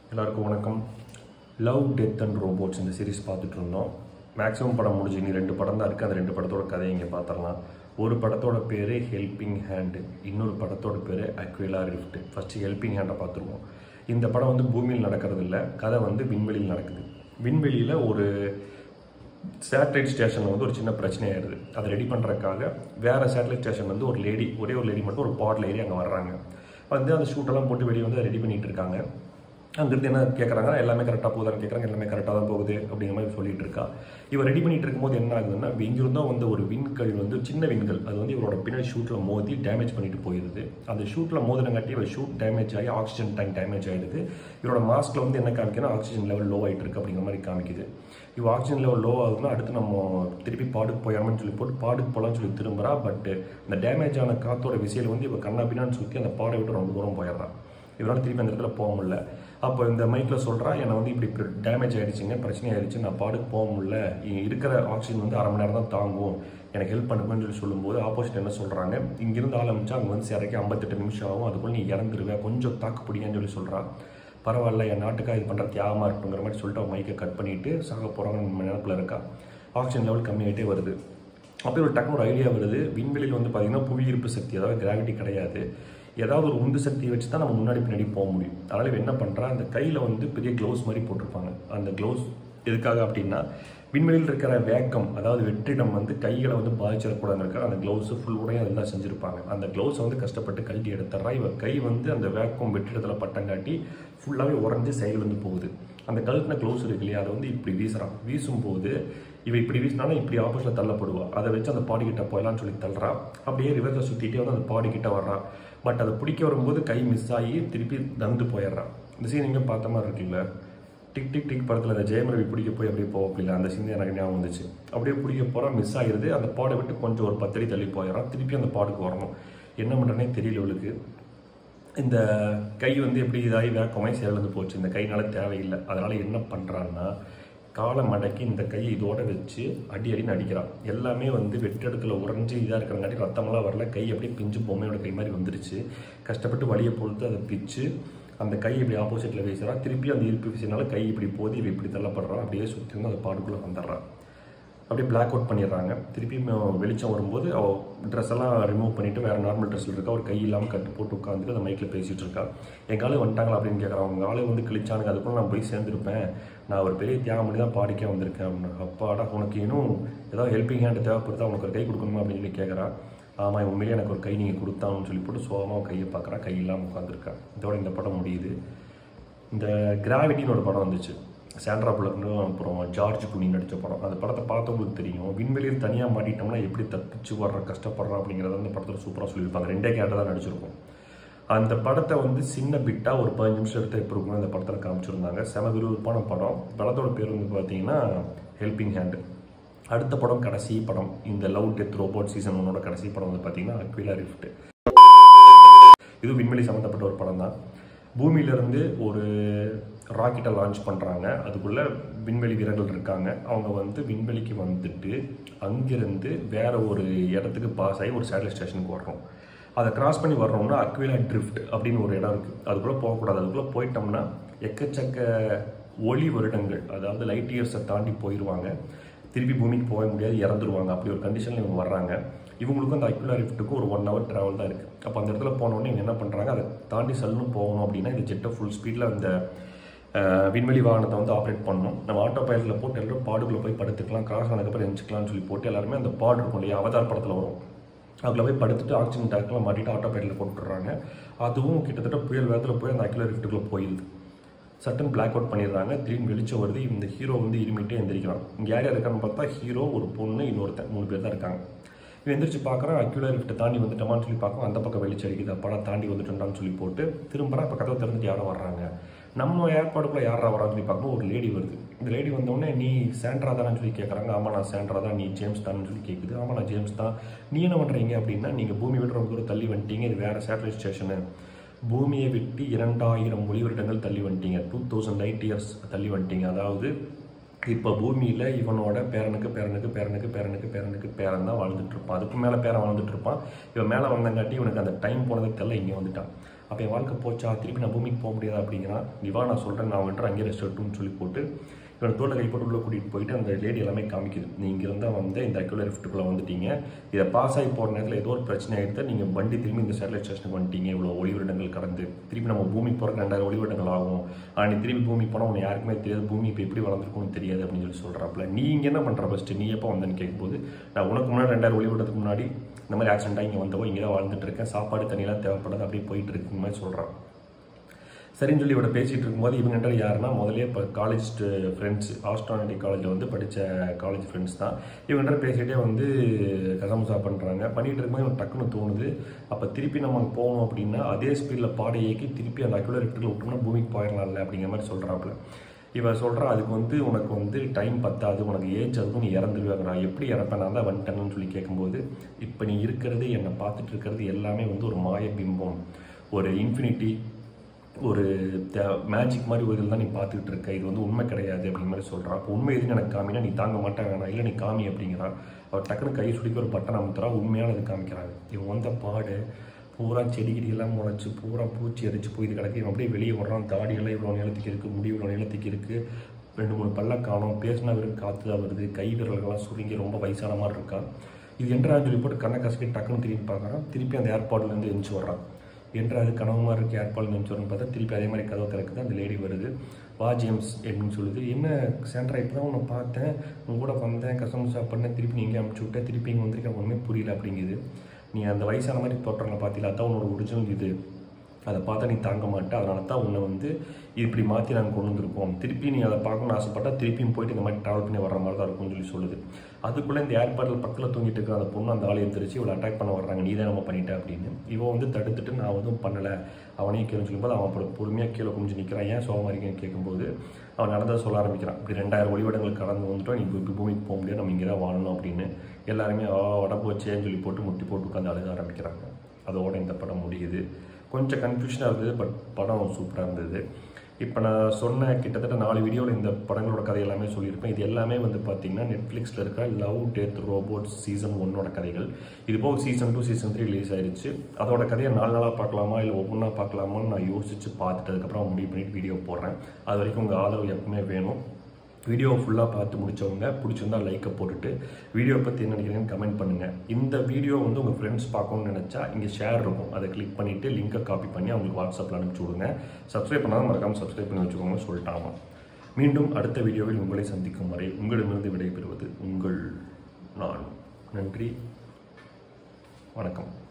எல்லாருக்கும் வணக்கம் love death and robots இந்த சீரிஸ் பார்த்துட்டு இருந்தோம் மேக்ஸிமம் படம் முடிஞ்சு இனி ரெண்டு படம் தான் இருக்குது அந்த ரெண்டு படத்தோட கதையை இங்கே பார்த்துடலாம் ஒரு படத்தோட பேர் ஹெல்பிங் ஹேண்டு இன்னொரு படத்தோட பேர் அக்வேலா ரிஃப்ட் ஃபஸ்ட்டு ஹெல்பிங் ஹேண்டை பார்த்துருவோம் இந்த படம் வந்து பூமியில் நடக்கிறது இல்லை கதை வந்து விண்வெளியில் நடக்குது விண்வெளியில் ஒரு சேட்டலைட் ஸ்டேஷனில் வந்து ஒரு சின்ன பிரச்சனை ஆயிடுது அதை ரெடி பண்ணுறதுக்காக வேறு சேட்டலைட் ஸ்டேஷன் வந்து ஒரு லேடி ஒரே ஒரு லேடி மட்டும் ஒரு பாட்டில் ஏறி அங்கே வர்றாங்க வந்து அந்த ஷூட்டெல்லாம் போட்டு வெளியே வந்து ரெடி பண்ணிட்டு இருக்காங்க அங்கிருந்து என்ன கேட்குறாங்க எல்லாமே கரெக்டாக போகுதான்னு கேட்குறாங்க எல்லாமே கரெக்டாக தான் போகுது அப்படிங்கிற மாதிரி சொல்லிட்டு இருக்கா இவர் ரெடி பண்ணிட்டு இருக்கும்போது என்ன ஆகுதுன்னா இங்கிருந்தோ வந்து ஒரு விண்கல் வந்து சின்ன விண்கல் அது வந்து இவரோட பின்னாடி ஷூட்டில் மோதி டேமேஜ் பண்ணிட்டு போயிடுது அந்த ஷூட்டில் மோதினங்காட்டி இவர் ஷூட் டேமேஜ் ஆகி ஆக்சிஜன் டேங்க் டேமேஜ் ஆகிடுது இவரோட மாஸ்கில் வந்து என்ன காமிக்குன்னா ஆக்சிஜன் லெவல் லோ ஆகிட்டு இருக்கு அப்படிங்கிற மாதிரி காமிக்குது இவ ஆக்சிஜன் லெவல் லோ ஆகுதுன்னா அடுத்து நம்ம திருப்பி பாடுக்கு போயிடணும்னு சொல்லி போட்டு பாடுக்கு போகலான்னு சொல்லி திரும்புறா பட் இந்த டேமேஜ் ஆன காத்தோட விசையில் வந்து இவ கண்ணா பின்னான்னு சுற்றி அந்த பாடை விட்டு ரொம்ப தூரம் போயிடுறான் இவரால் திருப்பி அந்த இடத்துல போக முடியல அப்போ இந்த மைக்கில் சொல்கிறா என்னை வந்து இப்படி டேமேஜ் ஆகிடுச்சிங்க பிரச்சனை ஆயிடுச்சு நான் பாடுக்கு போக முடியல இங்க இருக்கிற ஆக்சிஜன் வந்து அரை மணி நேரம் தான் தாங்கும் எனக்கு ஹெல்ப் பண்ணுங்கன்னு சொல்லி சொல்லும்போது ஆப்போசிட் என்ன சொல்கிறாங்க இங்கிருந்து ஆரம்பிச்சா அங்கே வந்து சேரைக்கு ஐம்பத்தெட்டு நிமிஷம் ஆகும் அதுக்குள்ள நீ இறந்துருவேன் கொஞ்சம் தாக்கு பிடிங்கன்னு சொல்லி சொல்கிறா பரவாயில்ல என் நாட்டுக்காக இது பண்ணுற தியாகமாக இருக்குங்கிற மாதிரி சொல்லிட்டு அவன் மைக்கை கட் பண்ணிவிட்டு சாக போகிறவங்க நினைப்பில் இருக்கா ஆக்சிஜன் லெவல் கம்மியாகிட்டே வருது அப்போ ஒரு டக்குனு ஒரு ஐடியா வருது விண்வெளியில் வந்து பார்த்திங்கன்னா புவி ஈர்ப்பு சக்தி அதாவது கிராவிட்டி கிடையாது ஏதாவது ஒரு உந்து சக்தியை வச்சு தான் நம்ம முன்னாடி பின்னாடி போக முடியும் அதனால் இவன் என்ன பண்ணுறா அந்த கையில் வந்து பெரிய க்ளவுஸ் மாதிரி போட்டிருப்பாங்க அந்த க்ளவுஸ் எதுக்காக அப்படின்னா விண்வெளியில் இருக்கிற வேக்கம் அதாவது வெற்றிடம் வந்து கைகளை வந்து பாதிச்சிடக்கூடாதுன்னு அந்த க்ளவுஸ் ஃபுல் உடையும் அதெல்லாம் செஞ்சுருப்பாங்க அந்த க்ளவுஸை வந்து கஷ்டப்பட்டு கழட்டி எடுத்துட்றா இவன் கை வந்து அந்த வேக்கம் வெற்றிடத்தில் பட்டங்காட்டி ஃபுல்லாகவே உறைஞ்சி சைடில் வந்து போகுது அந்த கழுத்தின க்ளவுஸ் இருக்கு இல்லையா அதை வந்து இப்படி வீசுறான் வீசும்போது இவன் இப்படி வீசினாலும் இப்படி ஆப்போசிட்டில் தள்ளப்படுவா அதை வச்சு அந்த பாடி கிட்ட போயிடலாம்னு சொல்லி தள்ளுறா அப்படியே ரிவர்ஸில் சுற்றிட்டே வந்து அந்த பாடி கிட்ட வர்றான் பட் அதை பிடிக்க வரும்போது கை மிஸ் ஆகி திருப்பி தந்து போயிடுறான் இந்த சீன் எங்கே பார்த்த மாதிரி இருக்குல்ல டிக் டிக் டிக் படத்தில் அந்த ஜெயம் ரவி பிடிக்க போய் அப்படியே போகப்பில்ல அந்த சீன் எனக்கு ஞாபகம் வந்துச்சு அப்படியே பிடிக்க போகிறான் மிஸ் ஆகிடுது அந்த பாடை விட்டு கொஞ்சம் ஒரு பத்தடி தள்ளி போயிடறான் திருப்பி அந்த பாடுக்கு வரணும் என்ன பண்ணுறனே தெரியல இவளுக்கு இந்த கை வந்து எப்படி இதாகி வேக்கமாய் சேர்ந்து போச்சு இந்த கைனால தேவையில்லை அதனால் என்ன பண்ணுறான்னா காலை மடக்கி இந்த கையை இதோட வச்சு அடி அடின்னு அடிக்கிறான் எல்லாமே வந்து வெற்றிடத்தில் உறைஞ்சி இதாக இருக்கிறங்காட்டி ரத்தமெல்லாம் வரல கை அப்படியே பிஞ்சு பொம்மையோட கை மாதிரி வந்துருச்சு கஷ்டப்பட்டு வழியை பொறுத்து அதை பிச்சு அந்த கை இப்படி ஆப்போசிட்டில் வீசுறா திருப்பி அந்த இருப்பு வீசினால கை இப்படி போதி இவ இப்படி தள்ளப்படுறான் அப்படியே சுற்றி வந்து அந்த பாடுக்குள்ளே வந்துடுறான் அப்படியே பிளாக் அவுட் பண்ணிடுறாங்க திருப்பி வெளிச்சம் வரும்போது அவள் ட்ரெஸ் எல்லாம் ரிமூவ் பண்ணிட்டு வேற நார்மல் ட்ரெஸ்ஸில் இருக்கா ஒரு கை இல்லாமல் கட்டு போட்டு உட்காந்துட்டு அந்த மைக்கில் பேசிட்டு இருக்கா என் ஆளு வந்துட்டாங்களா அப்படின்னு கேட்குறான் அவங்க ஆளு வந்து கிழிச்சானுங்க அதுக்குள்ள நான் போய் சேர்ந்துருப்பேன் நான் ஒரு பெரிய தியாகம் பண்ணி தான் பாடிக்கே வந்திருக்கேன் அப்படின்னு அப்பாடா உனக்கு இன்னும் ஏதாவது ஹெல்பிங் ஹேண்ட் தேவைப்படுதா உனக்கு ஒரு கை கொடுக்கணுமா அப்படின்னு சொல்லி கேட்குறா ஆமாம் உண்மையிலே எனக்கு ஒரு கை நீங்கள் கொடுத்தான்னு சொல்லி போட்டு சோகமாக கையை பார்க்குறா கை இல்லாமல் உட்காந்துருக்கா இதோட இந்த படம் முடியுது இந்த கிராவிட்டின்னு ஒரு படம் வந்துச்சு சாண்ட்ரா புலக்னு அப்புறம் ஜார்ஜ் குனி நடித்த படம் அந்த படத்தை பார்த்தவங்களுக்கு தெரியும் விண்வெளியில் தனியாக மாட்டிட்டோம்னா எப்படி தப்பிச்சு வர்ற கஷ்டப்படுறோம் அப்படிங்கிறத அந்த படத்தில் சூப்பராக சொல்லியிருப்பாங்க ரெண்டே கேட்ட தான் நடிச்சிருப்போம் அந்த படத்தை வந்து சின்ன பிட்டாக ஒரு பதினஞ்சு நிமிஷம் எடுத்து எப்படி இருக்குன்னு அந்த படத்தில் காமிச்சிருந்தாங்க செம விறுவிறுப்பான படம் படத்தோட பேர் வந்து பார்த்தீங்கன்னா ஹெல்பிங் ஹேண்டு அடுத்த படம் கடைசி படம் இந்த லவ் டெத் ரோபோட் சீசன் ஒன்னோட கடைசி படம் வந்து பார்த்தீங்கன்னா அக்விலா ரிஃப்ட் இது விண்வெளி சம்மந்தப்பட்ட ஒரு படம் தான் பூமியிலேருந்து ஒரு ராக்கெட்டை லான்ச் பண்ணுறாங்க அதுக்குள்ளே விண்வெளி வீரர்கள் இருக்காங்க அவங்க வந்து விண்வெளிக்கு வந்துட்டு அங்கிருந்து வேற ஒரு இடத்துக்கு பாஸ் ஆகி ஒரு சேட்டலைட் ஸ்டேஷனுக்கு வர்றோம் அதை கிராஸ் பண்ணி வர்றோம்னா அக்விலா ட்ரிஃப்ட் அப்படின்னு ஒரு இடம் இருக்குது அதுக்குள்ளே போகக்கூடாது அதுக்குள்ளே போயிட்டோம்னா எக்கச்சக்க ஒளி வருடங்கள் அதாவது லைட் இயர்ஸை தாண்டி போயிடுவாங்க திருப்பி பூமிக்கு போக முடியாது இறந்துருவாங்க அப்படி ஒரு கண்டிஷனில் இவங்க வர்றாங்க இவங்களுக்கும் அந்த அக்யூலா ரிஃப்ட்டுக்கும் ஒரு ஒன் ஹவர் ட்ராவல் தான் இருக்குது அப்போ அந்த இடத்துல போனோடனே இவங்க என்ன பண்ணுறாங்க அதை தாண்டி சல்லுன்னு போகணும் அப்படின்னா இந்த ஜெட்டை ஃபுல் ஸ்பீடில் அந்த விண்வெளி வாகனத்தை வந்து ஆப்ரேட் பண்ணணும் நம்ம ஆட்டோ பைலட்டில் போட்டு எல்லாரும் பாடுக்குள்ளே போய் படுத்துக்கலாம் கிராஸ் ஆனதுக்கப்புறம் எழுச்சிக்கலாம்னு சொல்லி போட்டு எல்லாருமே அந்த பாடு இருக்கும் இல்லையா அவதார் படத்தில் வரும் அதில் போய் படுத்துட்டு ஆக்சிஜன் டேங்க்லாம் மாட்டிட்டு ஆட்டோ பைலட்டில் போட்டுடுறாங்க அதுவும் கிட்டத்தட்ட புயல் வேகத்தில் போய் அந்த அக்யூலா ரிஃப்ட்டுக்குள்ளே போயிடுது சட்டன் பிளாக் அவுட் பண்ணிடுறாங்க திடீர்னு வெளிச்சம் வருது இந்த ஹீரோ வந்து இருமிட்டே எந்திரிக்கிறான் இங்கே யார் யார் இருக்கான்னு பார்த்தா ஹீரோ ஒரு பொண்ணு இன்னொருத்தன் மூணு பேர் தான் இருக்காங்க இவன் எந்திரிச்சு பார்க்குறான் அக்யூலர் லிஃப்ட்டை தாண்டி வந்துட்டோமான்னு சொல்லி பார்க்கும் அந்த பக்கம் வெளிச்சம் அடிக்குது அப்படா தாண்டி வந்துட்டோம்டான்னு சொல்லி போட்டு திரும்புறான் இப்போ கதவை திறந்துட்டு யாரும் வர்றாங்க நம்ம ஏற்பாடுக்குள்ளே யாரா வரான்னு சொல்லி பார்க்கும் ஒரு லேடி வருது இந்த லேடி வந்தோடனே நீ சாண்ட்ரா தானு சொல்லி கேட்குறாங்க ஆமாம் நான் சாண்ட்ரா தான் நீ ஜேம்ஸ் தான் சொல்லி கேட்குது ஆமாம் நான் ஜேம்ஸ் தான் நீ என்ன பண்ணுறீங்க அப்படின்னா நீங்கள் பூமி விட்டு ரொம்ப தூரம் தள்ளி வந்துட்டீங்க இது வேறு சேட்டலைட் ஸ்டேஷனு பூமியை விட்டு இரண்டாயிரம் ஒளி வருடங்கள் தள்ளி வந்துட்டீங்க டூ தௌசண்ட் எயிட் இயர்ஸ் தள்ளி வந்துட்டீங்க அதாவது இப்போ பூமியில் இவனோட பேரனுக்கு பேரனுக்கு பேரனுக்கு பேரனுக்கு பேரனுக்கு பேரன் தான் வாழ்ந்துட்டு இருப்பான் அதுக்கு மேலே பேரன் வாழ்ந்துட்டு இருப்பான் இவன் மேலே வந்தங்காட்டி இவனுக்கு அந்த டைம் போனது தெரியல இங்கே வந்துட்டான் அப்போ என் வாழ்க்கை போச்சா திருப்பி நான் பூமிக்கு போக முடியாதா அப்படிங்கிறான் நீ வா நான் சொல்கிறேன் நான் வந்துட்டு அங்கேயே ரெஸ்ட் எடுத்துன்னு சொல்லி போட்டு இவன் தோலை கைப்பட்டு உள்ள கூட்டிகிட்டு போயிட்டு அந்த லேடி எல்லாமே காமிக்குது நீ இங்கிருந்தா வந்து இந்த அக்யூலர் லிஃப்ட்டுக்குள்ளே வந்துட்டீங்க இதை பாஸ் ஆகி போகிற நேரத்தில் ஏதோ ஒரு பிரச்சனை ஆகிடுது நீங்கள் வண்டி திரும்பி இந்த சேட்டலைட் ஸ்டேஷனுக்கு வந்துட்டீங்க இவ்வளோ ஒளி வருடங்கள் கடந்து திருப்பி நம்ம பூமி போகிறக்கு ரெண்டாயிரம் ஒளி வருடங்கள் ஆகும் ஆனால் நீ திரும்பி பூமி போனால் உனக்கு யாருக்குமே தெரியாது பூமி இப்போ எப்படி வளர்ந்துருக்கும்னு தெரியாது அப்படின்னு சொல்லி சொல்கிறாப்புல நீ இங்கே என்ன பண்ணுற ஃபஸ்ட்டு நீ எப்போ வந்தேன்னு கேட்கும்போது நான் உனக்கு முன்னாடி ரெண்டாயிரம் ஒளி வருடத்துக்கு முன்னாடி இந்த மாதிரி ஆக்சிடென்ட்டாக இங்கே வந்தவோ இங்கே தான் வாழ்ந்துட்டு இருக்கேன் சாப்பாடு தண்ணியெல்லாம் தேவைப்படாது அப்படியே போயிட்டு இருக்கு இந்த மாதிரி சொல்கிறான் சரின்னு சொல்லி இவட பேசிகிட்டு இருக்கும்போது இவங்க யாருன்னா முதலே இப்போ காலேஜ் ஃப்ரெண்ட்ஸ் ஆஸ்ட்ரானட்டிக் காலேஜில் வந்து படித்த காலேஜ் ஃப்ரெண்ட்ஸ் தான் இவங்க பேசிகிட்டே வந்து கசமுசா பண்ணுறாங்க பண்ணிகிட்டு இருக்கும்போது இவன் டக்குன்னு தோணுது அப்போ திருப்பி நம்ம அங்கே போகணும் அப்படின்னா அதே ஸ்பீடில் பாடை இயக்கி திருப்பி அந்த அக்குலர் லிஃப்ட்டில் விட்டோம்னா பூமிக்கு போயிடலாம்ல அப்படிங்கிற மாதிரி சொல்கிறாப்புல இவன் சொல்கிறா அதுக்கு வந்து உனக்கு வந்து டைம் பத்தாது உனக்கு ஏஜ் அதுக்கும் நீ இறந்துருவாங்க நான் எப்படி இறப்பேன் நான் தான் வந்துட்டேன்னு சொல்லி கேட்கும்போது இப்போ நீ இருக்கிறது என்னை பார்த்துட்டு இருக்கிறது எல்லாமே வந்து ஒரு மாய பிம்பம் ஒரு இன்ஃபினிட்டி ஒரு மேஜிக் மாதிரி ஒரு இதில் தான் நீ பார்த்துக்கிட்டு இருக்க இது வந்து உண்மை கிடையாது அப்படிங்கிற மாதிரி சொல்கிறான் அப்போ உண்மை எதுன்னு எனக்கு காமினா நீ தாங்க மாட்டேன் வேணாம் இல்லை நீ காமி அப்படிங்கிறான் அவர் டக்குன்னு கை சுடிக்க ஒரு பட்டன் அமுத்துறா உண்மையானது காமிக்கிறாங்க இவன் வந்த பாடு பூரா செடி கிடியெல்லாம் முளைச்சி பூரா பூச்சி அரிச்சு போய் இது கிடக்கு இவன் அப்படியே வெளியே வர்றான் தாடியெல்லாம் இவ்வளோ நீளத்துக்கு இருக்குது முடி இவ்வளோ நீளத்துக்கு இருக்குது ரெண்டு மூணு பல்ல காணும் பேசினா வெறும் காற்று தான் வருது கை விரல்கள்லாம் சுருங்கி ரொம்ப வயசான மாதிரி இருக்கான் இது என்றான்னு சொல்லி போட்டு கண்ணை கசக்கி டக்குன்னு திரும்பி பார்க்குறான் திருப்பி அந்த ஏர்பாட்லேருந்து எழுந்துச்சு வர்றான் என்று அது கனவுமா இருக்கு ஏர்பால் நினச்சோன்னு பார்த்தா திருப்பி அதே மாதிரி கதவு திறக்குது அந்த லேடி வருது வா ஜேம்ஸ் அப்படின்னு சொல்லுது என்ன சேண்ட்ரா இப்போ தான் உன்னை பார்த்தேன் உன் கூட வந்தேன் கசமுசா பண்ணேன் திருப்பி நீங்கள் அனுப்பிச்சி விட்டேன் திருப்பி இங்கே வந்திருக்கேன் ஒன்றுமே புரியல அப்படிங்குது நீ அந்த வயசான மாதிரி தோற்றங்களை பார்த்தீங்களா அதான் உன்னோட ஒரிஜினல் இது அதை பார்த்தா நீ தாங்க மாட்டே அதனால தான் உன்னை வந்து இப்படி மாற்றி நாங்கள் கொண்டு வந்திருக்கோம் திருப்பி நீ அதை பார்க்கணும்னு ஆசைப்பட்டா திருப்பியும் போயிட்டு இந்த மாதிரி ட்ராவல் பண்ணி வர மாதிரி தான் இருக்கும்னு சொல்லி சொல்லுது அதுக்குள்ளே இந்த ஏர்பாட்டில் பக்கத்தில் தூங்கிட்டு இருக்கிற அந்த பொண்ணு அந்த ஆளை எந்திரிச்சு இவளை அட்டாக் பண்ண வர்றாங்க நீ தான் நம்ம பண்ணிட்ட அப்படின்னு இவன் வந்து தடுத்துட்டு நான் எதுவும் பண்ணலை அவனையும் கீழே சொல்லும்போது அவன் அப்புறம் பொறுமையாக கீழே குமிஞ்சு நிற்கிறான் ஏன் சோகமாக இருக்கேன்னு கேட்கும்போது அவன் நடந்ததை சொல்ல ஆரம்பிக்கிறான் இப்படி ரெண்டாயிரம் ஒளிவடங்கள் கடந்து வந்துட்டோம் நீ இப்போ பூமிக்கு போக முடியாது நம்ம இங்கே தான் வாழணும் அப்படின்னு எல்லாருமே ஆ உடம்பு வச்சேன்னு சொல்லி போட்டு முட்டி போட்டு உட்காந்து அழுக ஆரம்பிக்கிறாங்க அதோட இந்த படம் முடியுது கொஞ்சம் கன்ஃபியூஷனாக இருந்தது பட் படம் சூப்பராக இருந்தது இப்போ நான் சொன்ன கிட்டத்தட்ட நாலு வீடியோவில் இந்த படங்களோட கதை எல்லாமே சொல்லியிருப்பேன் இது எல்லாமே வந்து பார்த்தீங்கன்னா நெட்ஃப்ளிக்ஸில் இருக்கிற லவ் டெத் ரோபோட்ஸ் சீசன் ஒன்னோட கதைகள் இது போக season two season three release ஆயிருச்சு அதோட கதையை நாலு நாளாக பார்க்கலாமா இல்லை ஒவ்வொன்றா பார்க்கலாமான்னு நான் யோசிச்சு பார்த்துட்டு அதுக்கப்புறம் முடிவு பண்ணிட்டு வீடியோ போடுறேன் அது வரைக்கும் உங்கள் ஆதரவு எப்பவுமே வேணும் வீடியோ ஃபுல்லாக பார்த்து முடிச்சவங்க பிடிச்சிருந்தா லைக்கை போட்டுட்டு வீடியோ பற்றி என்ன நினைக்கிறீங்கன்னு கமெண்ட் பண்ணுங்கள் இந்த வீடியோ வந்து உங்கள் ஃப்ரெண்ட்ஸ் பார்க்கணும்னு நினச்சா இங்கே ஷேர் இருக்கும் அதை கிளிக் பண்ணிவிட்டு லிங்கை காப்பி பண்ணி அவங்களுக்கு வாட்ஸ்அப்பில் அனுப்பிச்சி விடுங்க சப்ஸ்கிரைப் பண்ணாலும் மறக்காமல் சப்ஸ்கிரைப் பண்ணி வச்சுக்கோங்க சொல்லிட்டாமா மீண்டும் அடுத்த வீடியோவில் உங்களை சந்திக்கும் வரை உங்களிடமிருந்து விடைபெறுவது உங்கள் நான் நன்றி வணக்கம்